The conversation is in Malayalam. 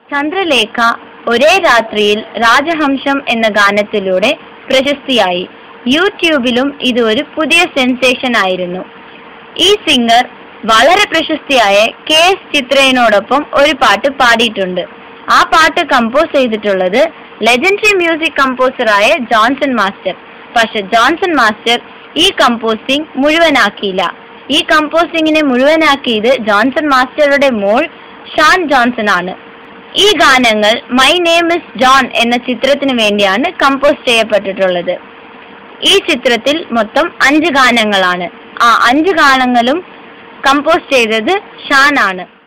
ചന്ദ്രലേഖ ഒരേ രാത്രിയിൽ രാജഹംസം എന്ന ഗാനത്തിലൂടെ പ്രശസ്തിയായി യൂട്യൂബിലും ഇത് ഒരു പുതിയ സെൻസേഷൻ ആയിരുന്നു ഈ സിംഗർ വളരെ പ്രശസ്തിയായ കെ എസ് ചിത്രയോടൊപ്പം ഒരു പാട്ട് പാടിയിട്ടുണ്ട് ആ പാട്ട് കമ്പോസ് ചെയ്തിട്ടുള്ളത് ലെജൻഡറി മ്യൂസിക് കമ്പോസറായ ജോൺസൺ മാസ്റ്റർ പക്ഷെ ജോൺസൺ മാസ്റ്റർ ഈ കമ്പോസിംഗ് മുഴുവനാക്കിയില്ല ഈ കമ്പോസിംഗിനെ മുഴുവനാക്കിയത് ജോൺസൺ മാസ്റ്ററുടെ മോൾ ഷാൻ ജോൺസൺ ആണ് ഈ ഗാനങ്ങൾ മൈ നെയിം ഇസ് ജോൺ എന്ന ചിത്രത്തിന് വേണ്ടിയാണ് കമ്പോസ് ചെയ്യപ്പെട്ടിട്ടുള്ളത് ഈ ചിത്രത്തിൽ മൊത്തം അഞ്ച് ഗാനങ്ങളാണ് ആ അഞ്ച് ഗാനങ്ങളും കമ്പോസ് ചെയ്തത് ഷാൻ ആണ്